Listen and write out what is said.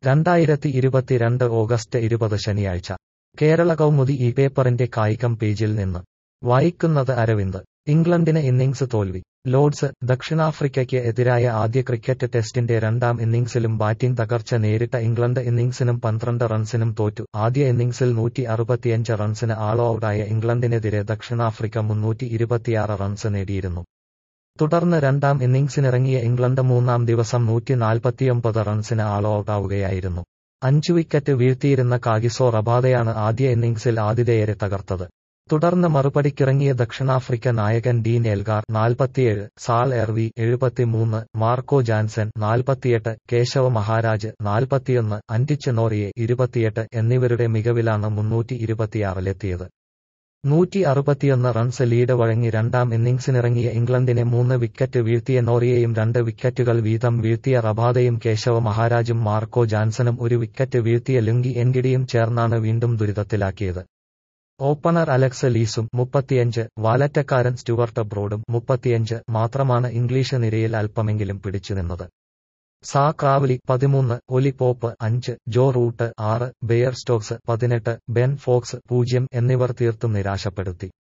രണ്ടായിരത്തി ഇരുപത്തിരണ്ട് ഓഗസ്റ്റ് ഇരുപത് ശനിയാഴ്ച കേരള കൗമുദി ഈ പേപ്പറിന്റെ കായികം പേജിൽ നിന്ന് വായിക്കുന്നത് അരവിന്ദ് ഇംഗ്ലണ്ടിന് ഇന്നിംഗ്സ് തോൽവി ലോർഡ്സ് ദക്ഷിണാഫ്രിക്കയ്ക്ക് എതിരായ ആദ്യ ക്രിക്കറ്റ് ടെസ്റ്റിന്റെ രണ്ടാം ഇന്നിംഗ്സിലും ബാറ്റിംഗ് തകർച്ച നേരിട്ട ഇംഗ്ലണ്ട് ഇന്നിംഗ്സിനും പന്ത്രണ്ട് റൺസിനും തോറ്റു ആദ്യ ഇന്നിംഗ്സിൽ നൂറ്റി അറുപത്തിയഞ്ച് റൺസിന് ആൾ ഔട്ടായ ഇംഗ്ലണ്ടിനെതിരെ ദക്ഷിണാഫ്രിക്ക മുന്നൂറ്റി ഇരുപത്തിയാറ് റൺസ് നേടിയിരുന്നു തുടർന്ന് രണ്ടാം ഇന്നിംഗ്സിനിറങ്ങിയ ഇംഗ്ലണ്ട് മൂന്നാം ദിവസം നൂറ്റി നാൽപ്പത്തിയൊമ്പത് റൺസിന് ആൾ ഔട്ടാവുകയായിരുന്നു അഞ്ചു വിക്കറ്റ് വീഴ്ത്തിയിരുന്ന കാഗിസോ റബാദയാണ് ആദ്യ ഇന്നിംഗ്സിൽ ആതിഥേയരെ തകർത്തത് തുടർന്ന് മറുപടിക്കിറങ്ങിയ ദക്ഷിണാഫ്രിക്ക നായകൻ ഡീൻ എൽഗാർ നാൽപ്പത്തിയേഴ് സാൾ എർവി എഴുപത്തിമൂന്ന് മാർക്കോ ജാൻസൺ നാൽപ്പത്തിയെട്ട് കേശവ മഹാരാജ് നാൽപ്പത്തിയൊന്ന് അന്റിച്ച് നോറിയെ ഇരുപത്തിയെട്ട് എന്നിവരുടെ മികവിലാണ് മുന്നൂറ്റി ഇരുപത്തിയാറിലെത്തിയത് നൂറ്റി അറുപത്തിയൊന്ന് റൺസ് ലീഡ് വഴങ്ങി രണ്ടാം ഇന്നിംഗ്സിനിറങ്ങിയ ഇംഗ്ലണ്ടിനെ മൂന്ന് വിക്കറ്റ് വീഴ്ത്തിയ നോറിയെയും രണ്ട് വിക്കറ്റുകൾ വീതം വീഴ്ത്തിയ റബാദയും കേശവ മഹാരാജും മാർക്കോ ജാൻസണും ഒരു വിക്കറ്റ് വീഴ്ത്തിയ ലുങ്കി എൻഗിഡിയും ചേർന്നാണ് വീണ്ടും ദുരിതത്തിലാക്കിയത് ഓപ്പണർ അലക്സ് ലീസും മുപ്പത്തിയഞ്ച് വാലറ്റക്കാരൻ സ്റ്റുവർട്ട് ബ്രോഡും മുപ്പത്തിയഞ്ച് മാത്രമാണ് ഇംഗ്ലീഷ് നിരയിൽ അല്പമെങ്കിലും പിടിച്ചുനിന്നത് സാ ക്രാവലി പതിമൂന്ന് ഒലി പോപ്പ് അഞ്ച് ജോ റൂട്ട് ആറ് ബെയർ സ്റ്റോക്സ് പതിനെട്ട് ബെൻ ഫോക്സ് പൂജ്യം എന്നിവർ തീർത്തും നിരാശപ്പെടുത്തി